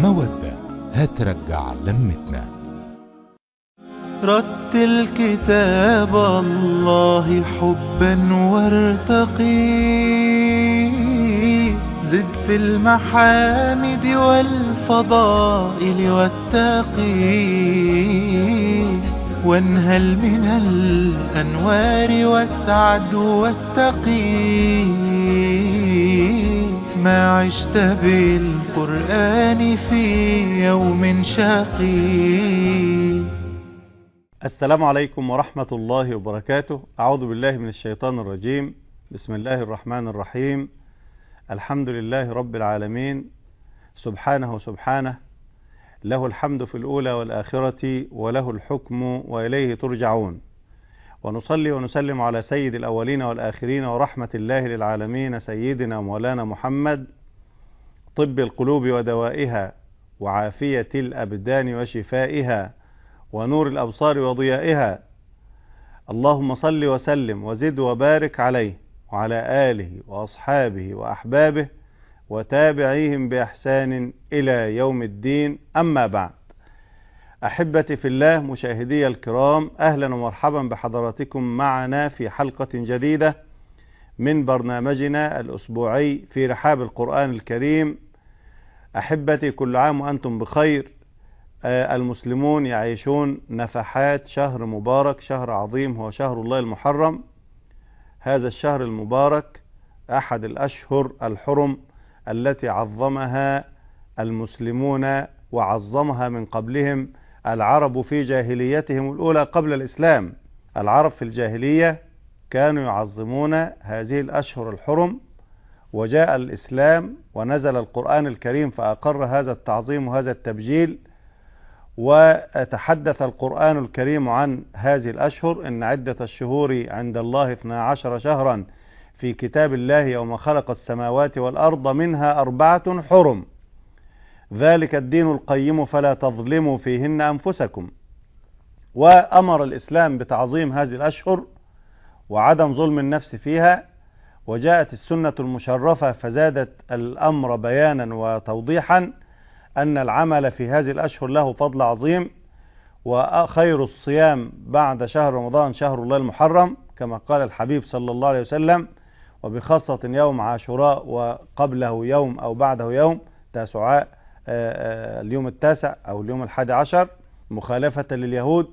مودة هترجع لمتنا رتل كتاب الله حبا وارتقي زد في المحامد والفضائل والتقي وانهل من الأنوار واسعد واستقي ما عشت بالقرآن في يوم شقي السلام عليكم ورحمة الله وبركاته أعوذ بالله من الشيطان الرجيم بسم الله الرحمن الرحيم الحمد لله رب العالمين سبحانه سبحانه له الحمد في الأولى والآخرة وله الحكم وإليه ترجعون ونصلي ونسلم على سيد الأولين والآخرين ورحمة الله للعالمين سيدنا مولانا محمد طب القلوب ودوائها وعافية الأبدان وشفائها ونور الأبصار وضيائها اللهم صل وسلم وزد وبارك عليه وعلى آله وأصحابه وأحبابه وتابعيهم بإحسان إلى يوم الدين أما بعد أحبتي في الله مشاهدي الكرام أهلا ومرحبا بحضراتكم معنا في حلقة جديدة من برنامجنا الأسبوعي في رحاب القرآن الكريم أحبتي كل عام وأنتم بخير المسلمون يعيشون نفحات شهر مبارك شهر عظيم هو شهر الله المحرم هذا الشهر المبارك أحد الأشهر الحرم التي عظمها المسلمون وعظمها من قبلهم العرب في جاهليتهم الأولى قبل الإسلام العرب في الجاهلية كانوا يعظمون هذه الأشهر الحرم وجاء الإسلام ونزل القرآن الكريم فأقر هذا التعظيم وهذا التبجيل وتحدث القرآن الكريم عن هذه الأشهر إن عدة الشهور عند الله 12 شهرا في كتاب الله يوم خلق السماوات والأرض منها أربعة حرم ذلك الدين القيم فلا تظلموا فيهن أنفسكم وأمر الإسلام بتعظيم هذه الأشهر وعدم ظلم النفس فيها وجاءت السنة المشرفة فزادت الأمر بيانا وتوضيحا أن العمل في هذه الأشهر له فضل عظيم وخير الصيام بعد شهر رمضان شهر الله المحرم كما قال الحبيب صلى الله عليه وسلم وبخاصة يوم عاشوراء وقبله يوم أو بعده يوم تاسعاء اليوم التاسع أو اليوم الحادي عشر مخالفة لليهود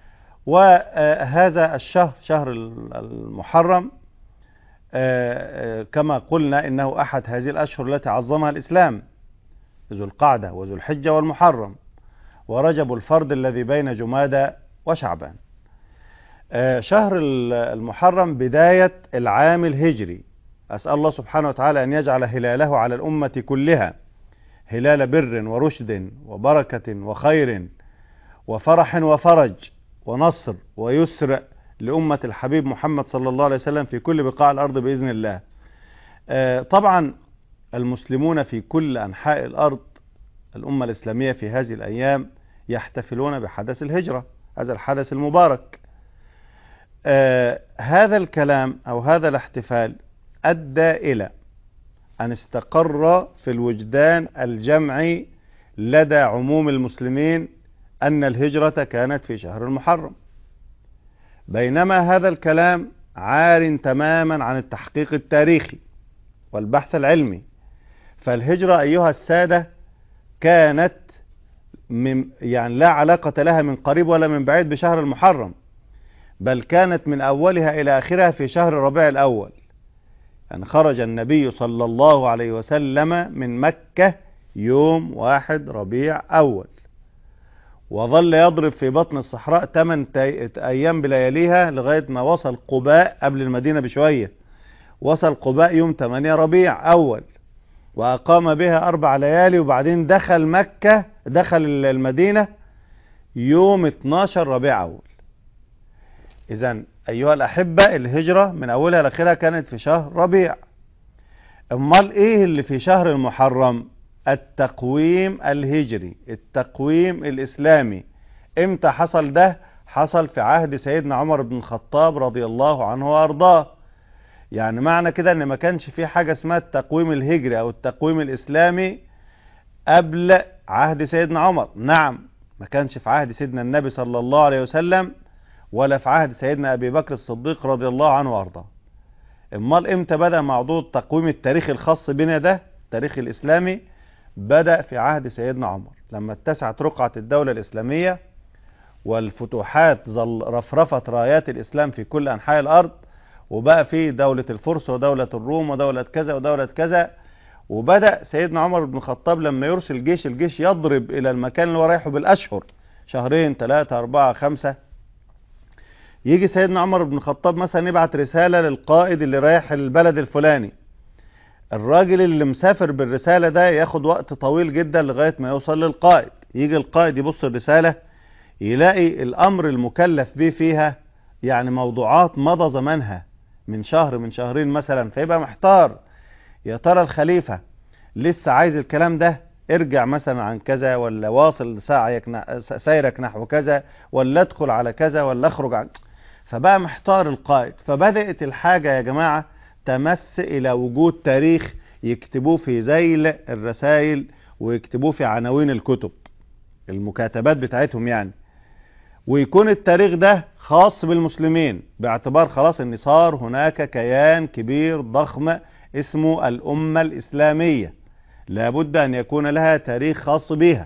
وهذا الشهر شهر المحرم كما قلنا إنه أحد هذه الأشهر التي عظمها الإسلام ذو القعدة وذو الحجة والمحرم ورجب الفرد الذي بين جمادى وشعبان شهر المحرم بداية العام الهجري أسأل الله سبحانه وتعالى أن يجعل هلاله على الأمة كلها هلال بر ورشد وبركة وخير وفرح وفرج ونصر ويسر لأمة الحبيب محمد صلى الله عليه وسلم في كل بقاع الأرض بإذن الله طبعا المسلمون في كل أنحاء الأرض الأمة الإسلامية في هذه الأيام يحتفلون بحدث الهجرة هذا الحدث المبارك آه هذا الكلام أو هذا الاحتفال أدى إلى أن استقر في الوجدان الجمعي لدى عموم المسلمين أن الهجرة كانت في شهر المحرم بينما هذا الكلام عار تماما عن التحقيق التاريخي والبحث العلمي فالهجرة أيها السادة كانت من يعني لا علاقة لها من قريب ولا من بعيد بشهر المحرم بل كانت من أولها إلى آخرها في شهر ربيع الأول يعني خرج النبي صلى الله عليه وسلم من مكة يوم واحد ربيع أول وظل يضرب في بطن الصحراء 8 أيام بلياليها لغاية ما وصل قباء قبل المدينة بشوية وصل قباء يوم 8 ربيع أول وأقام بها أربع ليالي وبعدين دخل مكة دخل المدينة يوم 12 ربيع أول إذا أيها الأحبة الهجرة من أولها لآخرها كانت في شهر ربيع أمال إيه اللي في شهر المحرم التقويم الهجري التقويم الإسلامي إمتى حصل ده حصل في عهد سيدنا عمر بن الخطاب رضي الله عنه وأرضاه يعني معنى كده ان ما كانش في حاجة اسمها التقويم الهجري او التقويم الاسلامي قبل عهد سيدنا عمر نعم ما كانش في عهد سيدنا النبي صلى الله عليه وسلم ولا في عهد سيدنا أبي بكر الصديق رضي الله عنه وأرضاه امال امتى بدأ موضوع تقويم التاريخ الخاص بنا ده التاريخ الإسلامي بدأ في عهد سيدنا عمر لما اتسعت رقعة الدولة الإسلامية والفتوحات ظل رفرفت رايات الإسلام في كل أنحاء الأرض وبقى في دولة الفرس ودولة الروم ودولة كذا ودولة كذا وبدأ سيدنا عمر بن الخطاب لما يرسل جيش الجيش يضرب إلى المكان اللي هو رايحه بالأشهر شهرين ثلاثة أربعة خمسة يجي سيدنا عمر بن الخطاب مثلا يبعت رسالة للقائد اللي رايح البلد الفلاني الراجل اللي مسافر بالرسالة ده ياخد وقت طويل جدا لغاية ما يوصل للقائد يجي القائد يبص الرسالة يلاقي الأمر المكلف به فيها يعني موضوعات مضى زمانها من شهر من شهرين مثلا فيبقى محتار يا ترى الخليفة لسه عايز الكلام ده ارجع مثلا عن كذا ولا واصل سعيك سيرك نحو كذا ولا ادخل على كذا ولا اخرج عن فبقى محتار القائد فبدأت الحاجة يا جماعة تمس إلى وجود تاريخ يكتبوه في ذيل الرسائل ويكتبوه في عناوين الكتب المكاتبات بتاعتهم يعني ويكون التاريخ ده خاص بالمسلمين باعتبار خلاص ان صار هناك كيان كبير ضخم اسمه الأمة الإسلامية لابد أن يكون لها تاريخ خاص بها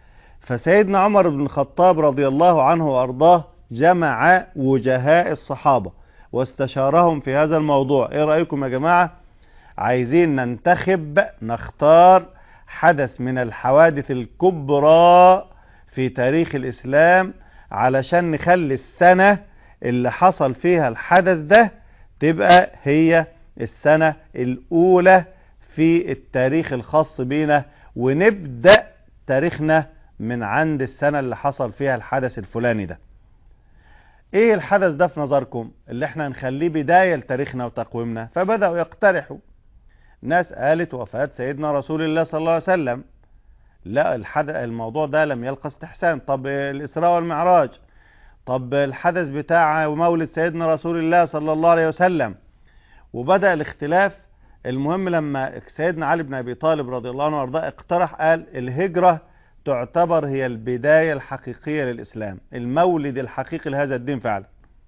فسيدنا عمر بن الخطاب رضي الله عنه وأرضاه جمع وجهاء الصحابة واستشارهم في هذا الموضوع ايه رأيكم يا جماعة عايزين ننتخب نختار حدث من الحوادث الكبرى في تاريخ الإسلام علشان نخلي السنة اللي حصل فيها الحدث ده تبقى هي السنة الأولى في التاريخ الخاص بينا ونبدأ تاريخنا من عند السنة اللي حصل فيها الحدث الفلاني ده ايه الحدث ده في نظركم اللي احنا نخليه بداية لتاريخنا وتقويمنا فبدأوا يقترحوا ناس قالت وفاة سيدنا رسول الله صلى الله عليه وسلم لا الحدث الموضوع ده لم يلقى استحسان طب الإسراء والمعراج طب الحدث بتاع مولد سيدنا رسول الله صلى الله عليه وسلم وبدأ الاختلاف المهم لما سيدنا علي بن أبي طالب رضي الله عنه وارضاه اقترح قال الهجرة تعتبر هي البداية الحقيقية للإسلام المولد الحقيقي لهذا الدين فعلا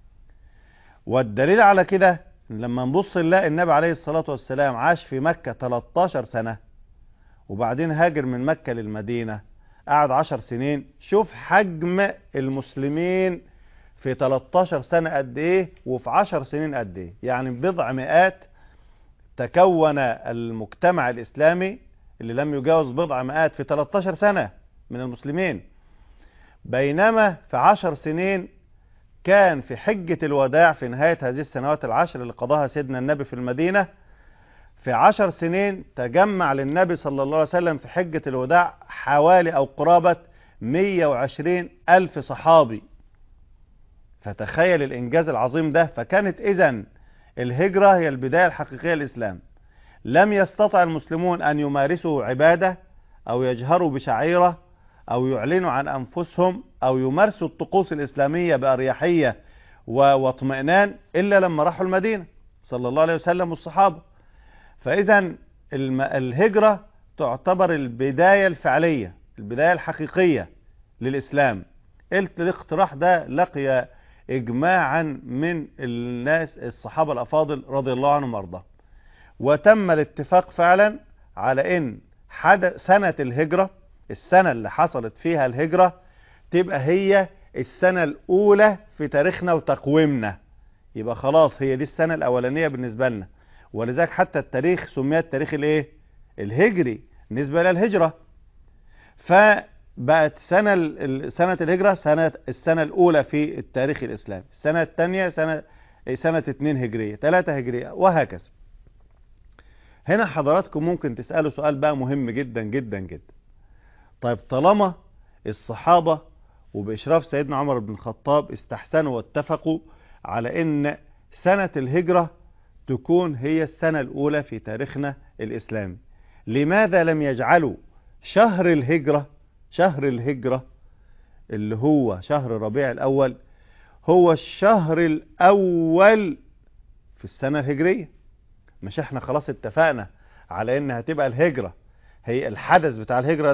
والدليل على كده لما نبص نلاقي النبي عليه الصلاة والسلام عاش في مكة 13 سنة وبعدين هاجر من مكة للمدينة قعد 10 سنين شوف حجم المسلمين في 13 سنة قد ايه وفي 10 سنين قد ايه يعني بضع مئات تكون المجتمع الإسلامي اللي لم يجاوز بضع مئات في 13 سنة من المسلمين بينما في 10 سنين كان في حجة الوداع في نهاية هذه السنوات العشر اللي قضاها سيدنا النبي في المدينة في عشر سنين تجمع للنبي صلى الله عليه وسلم في حجة الوداع حوالي أو قرابة 120 ألف صحابي فتخيل الإنجاز العظيم ده فكانت إذن الهجرة هي البداية الحقيقية للإسلام لم يستطع المسلمون أن يمارسوا عبادة أو يجهروا بشعيرة أو يعلنوا عن أنفسهم أو يمارسوا الطقوس الإسلامية بأريحية واطمئنان إلا لما راحوا المدينة صلى الله عليه وسلم والصحابة فإذا الهجرة تعتبر البداية الفعلية البداية الحقيقية للإسلام الاقتراح ده لقي إجماعا من الناس الصحابة الأفاضل رضي الله عنهم وارضاهم وتم الاتفاق فعلا على ان حدث سنة الهجرة السنة اللي حصلت فيها الهجرة تبقى هي السنة الأولى في تاريخنا وتقويمنا يبقى خلاص هي دي السنة الأولانية بالنسبة لنا ولذلك حتى التاريخ سميت تاريخ الايه الهجري بالنسبة للهجرة فبقت سنة سنة الهجرة سنة السنة الأولى في التاريخ الإسلامي السنة الثانية سنة سنة 2 هجرية 3 هجرية وهكذا هنا حضراتكم ممكن تسألوا سؤال بقى مهم جدا جدا جدا طيب طالما الصحابة وبإشراف سيدنا عمر بن الخطاب استحسنوا واتفقوا على ان سنة الهجرة تكون هي السنة الأولى في تاريخنا الإسلامي لماذا لم يجعلوا شهر الهجرة شهر الهجرة اللي هو شهر ربيع الأول هو الشهر الأول في السنة الهجرية مش احنا خلاص اتفقنا على ان هتبقى الهجرة هي الحدث بتاع الهجرة ده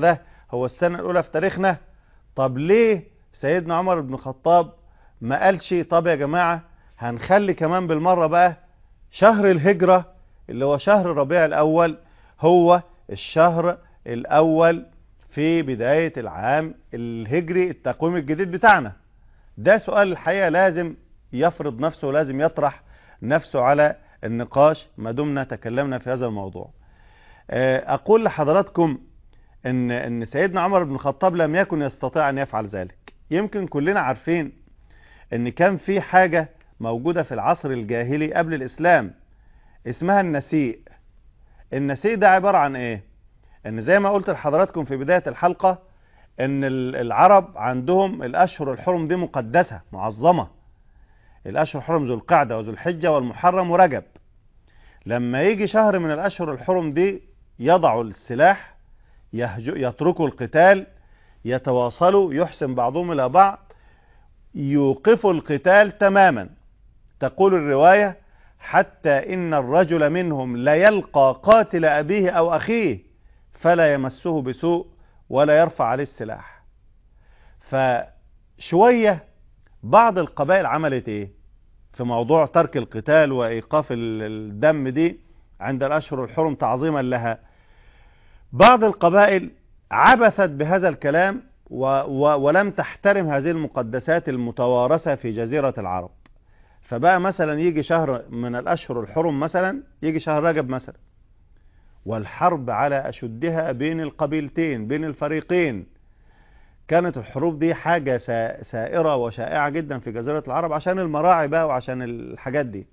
هو السنة الأولى في تاريخنا طب ليه سيدنا عمر بن الخطاب ما قالش طب يا جماعة هنخلي كمان بالمرة بقى شهر الهجرة اللي هو شهر ربيع الأول هو الشهر الأول في بداية العام الهجري التقويم الجديد بتاعنا ده سؤال الحقيقة لازم يفرض نفسه ولازم يطرح نفسه على النقاش ما دمنا تكلمنا في هذا الموضوع أقول لحضراتكم إن, إن سيدنا عمر بن الخطاب لم يكن يستطيع أن يفعل ذلك يمكن كلنا عارفين إن كان في حاجة موجودة في العصر الجاهلي قبل الإسلام اسمها النسيء النسيء ده عبارة عن إيه إن زي ما قلت لحضراتكم في بداية الحلقة إن العرب عندهم الأشهر الحرم دي مقدسة معظمة الأشهر الحرم ذو القعدة وذو الحجة والمحرم ورجب لما يجي شهر من الأشهر الحرم دي يضعوا السلاح يتركوا القتال يتواصلوا يحسن بعضهم إلى بعض يوقفوا القتال تماما تقول الرواية حتى إن الرجل منهم ليلقى قاتل أبيه أو أخيه فلا يمسه بسوء ولا يرفع عليه السلاح فشوية بعض القبائل عملت إيه في موضوع ترك القتال وإيقاف الدم دي عند الأشهر الحرم تعظيما لها بعض القبائل عبثت بهذا الكلام و و ولم تحترم هذه المقدسات المتوارثة في جزيرة العرب فبقى مثلا يجي شهر من الأشهر الحرم مثلا يجي شهر رجب مثلا والحرب على أشدها بين القبيلتين بين الفريقين كانت الحروب دي حاجة سائرة وشائعة جدا في جزيرة العرب عشان المراعي بقى وعشان الحاجات دي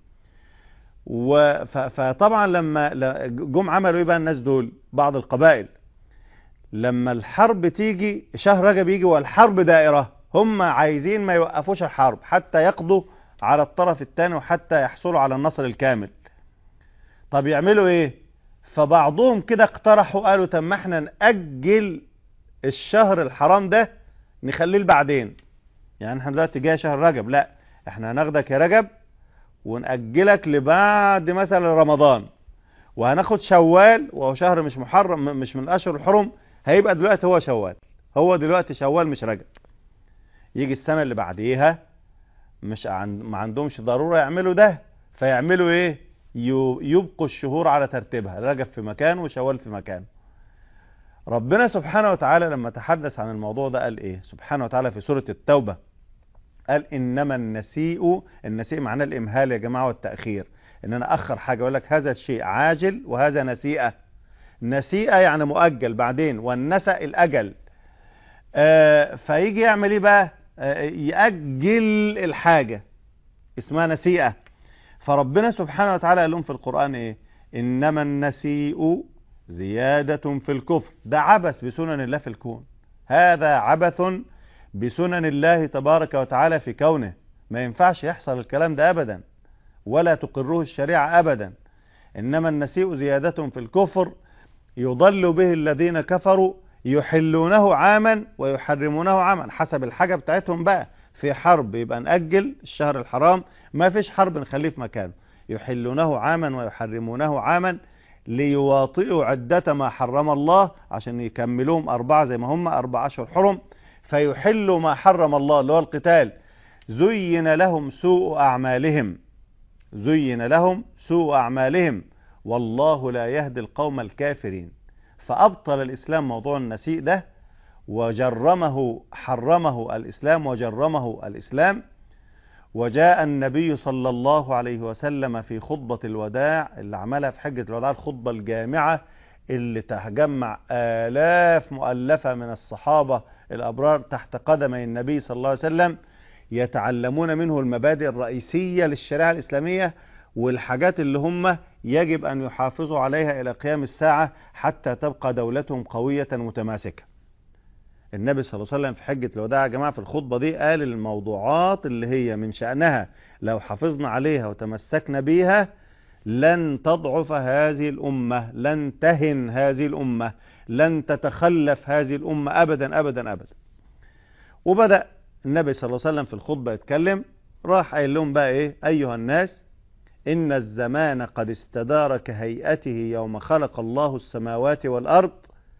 فطبعا لما جم عملوا ايه بقى الناس دول بعض القبائل لما الحرب تيجي شهر رجب يجي والحرب دائرة هم عايزين ما يوقفوش الحرب حتى يقضوا على الطرف الثاني وحتى يحصلوا على النصر الكامل طب يعملوا ايه فبعضهم كده اقترحوا قالوا طب ما احنا نأجل الشهر الحرام ده نخليه لبعدين يعني احنا دلوقتي جاي شهر رجب لا احنا هناخدك يا رجب ونأجلك لبعد مثلا رمضان وهناخد شوال وهو شهر مش محرم مش من الاشهر الحرم هيبقى دلوقتي هو شوال هو دلوقتي شوال مش رجب يجي السنة اللي بعديها مش عن... ما عندهمش ضرورة يعملوا ده فيعملوا ايه يبقوا الشهور على ترتيبها رجب في مكان وشوال في مكان ربنا سبحانه وتعالى لما تحدث عن الموضوع ده قال ايه سبحانه وتعالى في سورة التوبة قال انما النسيء النسيء معناه الامهال يا جماعة والتأخير ان انا اخر حاجة اقول لك هذا الشيء عاجل وهذا نسيئة نسيئة يعني مؤجل بعدين والنسأ الاجل آه فيجي يعمل ايه بقى آه يأجل الحاجة اسمها نسيئة فربنا سبحانه وتعالى قال لهم في القرآن ايه انما النسيء زيادة في الكفر ده عبث بسنن الله في الكون هذا عبث بسنن الله تبارك وتعالى في كونه ما ينفعش يحصل الكلام ده أبدا ولا تقره الشريعة أبدا إنما النسيء زيادة في الكفر يضل به الذين كفروا يحلونه عاما ويحرمونه عاما حسب الحاجة بتاعتهم بقى في حرب يبقى نأجل الشهر الحرام ما فيش حرب نخليه في مكانه يحلونه عاما ويحرمونه عاما ليواطئوا عدة ما حرم الله عشان يكملوهم أربعة زي ما هم أربع أشهر حرم فيحلوا ما حرم الله اللي هو القتال زين لهم سوء أعمالهم زين لهم سوء أعمالهم والله لا يهدي القوم الكافرين فأبطل الإسلام موضوع النسيء ده وجرمه حرمه الإسلام وجرمه الإسلام وجاء النبي صلى الله عليه وسلم في خطبة الوداع اللي عملها في حجة الوداع الخطبة الجامعة اللي تجمع آلاف مؤلفة من الصحابة الأبرار تحت قدمي النبي صلى الله عليه وسلم يتعلمون منه المبادئ الرئيسية للشريعة الإسلامية والحاجات اللي هم يجب أن يحافظوا عليها إلى قيام الساعة حتى تبقى دولتهم قوية متماسكة النبي صلى الله عليه وسلم في حجة الوداع يا جماعة في الخطبة دي قال الموضوعات اللي هي من شأنها لو حافظنا عليها وتمسكنا بيها لن تضعف هذه الأمة لن تهن هذه الأمة لن تتخلف هذه الأمة أبدا أبدا أبدا وبدأ النبي صلى الله عليه وسلم في الخطبة يتكلم راح قايل لهم بقى إيه أيها الناس إن الزمان قد استدار كهيئته يوم خلق الله السماوات والأرض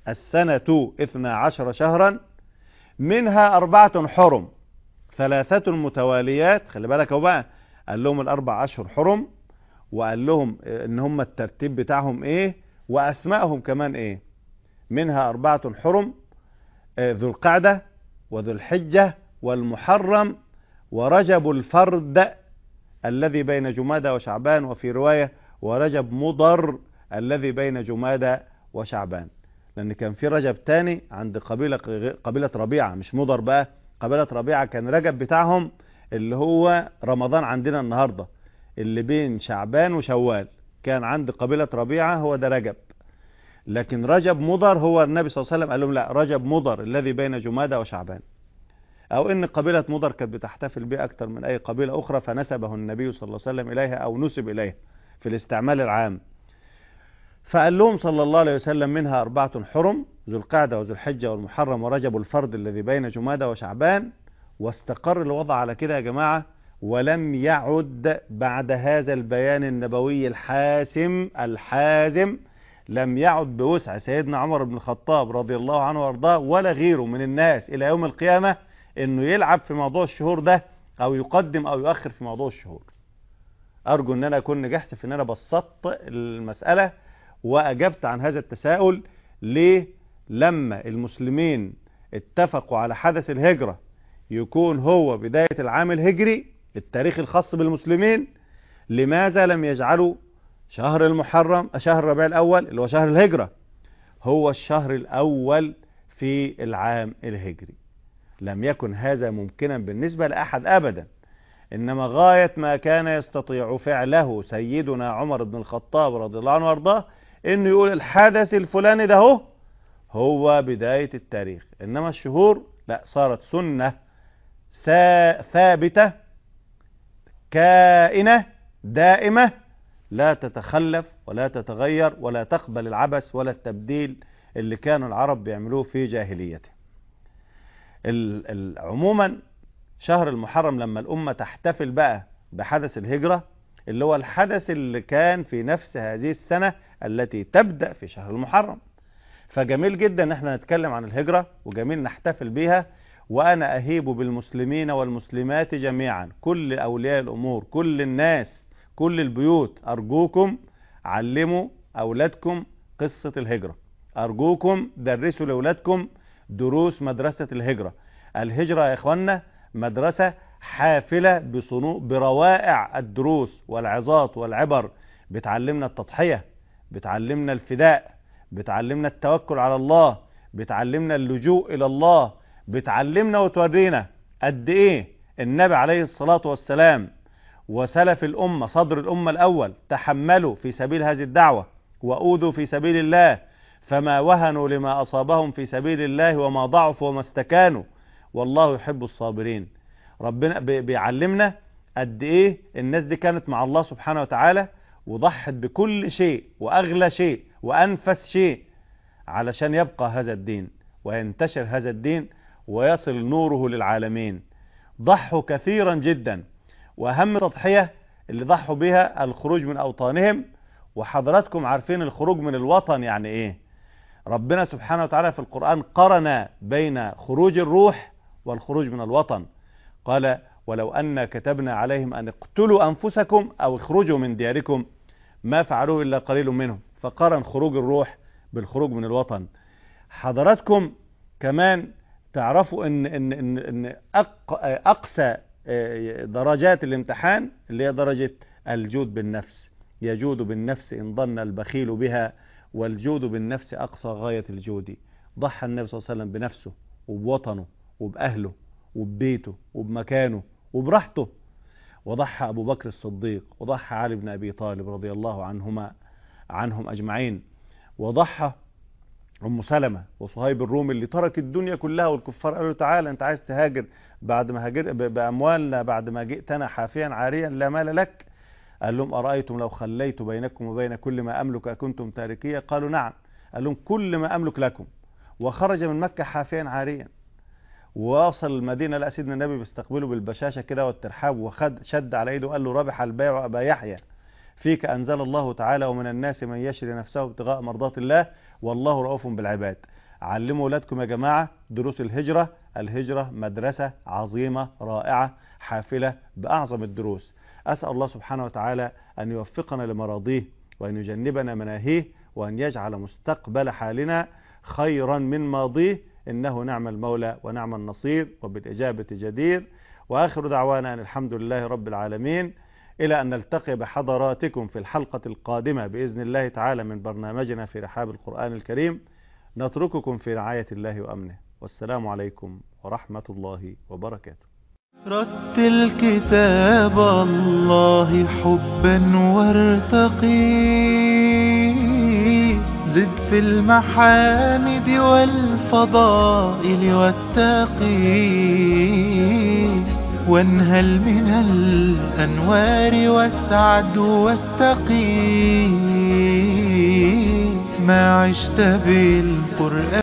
السنة اثنا عشر شهرا منها أربعة حرم ثلاثة متواليات خلي بالك هو بقى قال لهم الأربع أشهر حرم وقال لهم إن هم الترتيب بتاعهم إيه وأسمائهم كمان إيه منها أربعة حرم آه، ذو القعدة وذو الحجة والمحرم ورجب الفرد الذي بين جمادى وشعبان وفي رواية ورجب مضر الذي بين جمادى وشعبان لأن كان في رجب تاني عند قبيلة قبيلة ربيعة مش مضر بقى قبيلة ربيعة كان رجب بتاعهم اللي هو رمضان عندنا النهاردة اللي بين شعبان وشوال كان عند قبيلة ربيعة هو ده رجب لكن رجب مضر هو النبي صلى الله عليه وسلم قال لهم لا رجب مضر الذي بين جمادى وشعبان او ان قبيلة مضر كانت بتحتفل به اكتر من اي قبيلة اخرى فنسبه النبي صلى الله عليه وسلم اليها او نسب اليها في الاستعمال العام فقال لهم صلى الله عليه وسلم منها أربعة حرم ذو القعدة وذو الحجة والمحرم ورجب الفرد الذي بين جمادى وشعبان واستقر الوضع على كده يا جماعة ولم يعد بعد هذا البيان النبوي الحاسم الحازم لم يعد بوسع سيدنا عمر بن الخطاب رضي الله عنه وارضاه ولا غيره من الناس إلى يوم القيامة انه يلعب في موضوع الشهور ده او يقدم او يؤخر في موضوع الشهور ارجو ان انا اكون نجحت في ان انا بسطت المسألة واجبت عن هذا التساؤل ليه لما المسلمين اتفقوا على حدث الهجرة يكون هو بداية العام الهجري التاريخ الخاص بالمسلمين لماذا لم يجعلوا شهر المحرم شهر ربيع الاول اللي هو شهر الهجرة هو الشهر الاول في العام الهجري لم يكن هذا ممكنا بالنسبة لأحد أبدا إنما غاية ما كان يستطيع فعله سيدنا عمر بن الخطاب رضي الله عنه وارضاه إنه يقول الحدث الفلاني ده هو هو بداية التاريخ إنما الشهور لا صارت سنة سا ثابتة كائنة دائمة لا تتخلف ولا تتغير ولا تقبل العبث ولا التبديل اللي كانوا العرب بيعملوه في جاهليته ال- ال- عموما شهر المحرم لما الأمة تحتفل بقى بحدث الهجرة اللي هو الحدث اللي كان في نفس هذه السنة التي تبدأ في شهر المحرم فجميل جدا ان احنا نتكلم عن الهجرة وجميل نحتفل بيها وانا اهيب بالمسلمين والمسلمات جميعا كل اولياء الامور كل الناس كل البيوت ارجوكم علموا اولادكم قصة الهجرة ارجوكم درسوا لاولادكم دروس مدرسة الهجرة الهجرة يا اخوانا مدرسة حافلة بصنوع بروائع الدروس والعظات والعبر بتعلمنا التضحية بتعلمنا الفداء بتعلمنا التوكل على الله بتعلمنا اللجوء الى الله بتعلمنا وتورينا قد ايه النبي عليه الصلاة والسلام وسلف الامة صدر الامة الاول تحملوا في سبيل هذه الدعوة واوذوا في سبيل الله فما وهنوا لما اصابهم في سبيل الله وما ضعفوا وما استكانوا والله يحب الصابرين ربنا بي- بيعلمنا قد ايه الناس دي كانت مع الله سبحانه وتعالى وضحت بكل شيء واغلى شيء وانفس شيء علشان يبقى هذا الدين وينتشر هذا الدين ويصل نوره للعالمين ضحوا كثيرا جدا واهم تضحية اللي ضحوا بها الخروج من اوطانهم وحضراتكم عارفين الخروج من الوطن يعني ايه ربنا سبحانه وتعالى في القرآن قرن بين خروج الروح والخروج من الوطن قال ولو أن كتبنا عليهم أن اقتلوا أنفسكم أو اخرجوا من دياركم ما فعلوه إلا قليل منهم فقارن خروج الروح بالخروج من الوطن حضراتكم كمان تعرفوا ان ان ان, إن أق اقصى آه، درجات الامتحان اللي هي درجة الجود بالنفس يجود بالنفس ان ظن البخيل بها والجود بالنفس اقصى غاية الجود ضحى النبي صلى الله عليه وسلم بنفسه وبوطنه وبأهله وببيته وبمكانه وبراحته وضحى أبو بكر الصديق وضحى علي بن أبي طالب رضي الله عنهما عنهم أجمعين وضحى أم سلمة وصهيب الرومي اللي ترك الدنيا كلها والكفار قالوا تعالى أنت عايز تهاجر بعد ما هاجر ب- بأموالنا بعد ما جئتنا حافيا عاريا لا مال لك قال لهم أرأيتم لو خليت بينكم وبين كل ما أملك أكنتم تاركية قالوا نعم قال لهم كل ما أملك لكم وخرج من مكة حافيا عاريا ووصل المدينة لقى سيدنا النبي بيستقبله بالبشاشة كده والترحاب وخد شد على ايده وقال له ربح البيع أبا يحيى فيك أنزل الله تعالى ومن الناس من يشري نفسه ابتغاء مرضات الله والله رؤوف بالعباد علموا أولادكم يا جماعة دروس الهجرة الهجرة مدرسة عظيمة رائعة حافلة بأعظم الدروس أسأل الله سبحانه وتعالى أن يوفقنا لمراضيه وأن يجنبنا مناهيه وأن يجعل مستقبل حالنا خيرا من ماضيه إنه نعم المولى ونعم النصير وبالإجابة جدير وآخر دعوانا أن الحمد لله رب العالمين إلى أن نلتقي بحضراتكم في الحلقة القادمة بإذن الله تعالى من برنامجنا في رحاب القرآن الكريم نترككم في رعاية الله وأمنه والسلام عليكم ورحمة الله وبركاته رتل كتاب الله حبا وارتقي زد في المحامد والفضائل والتقي وانهل من الأنوار واسعد واستقي ما عشت بالقرآن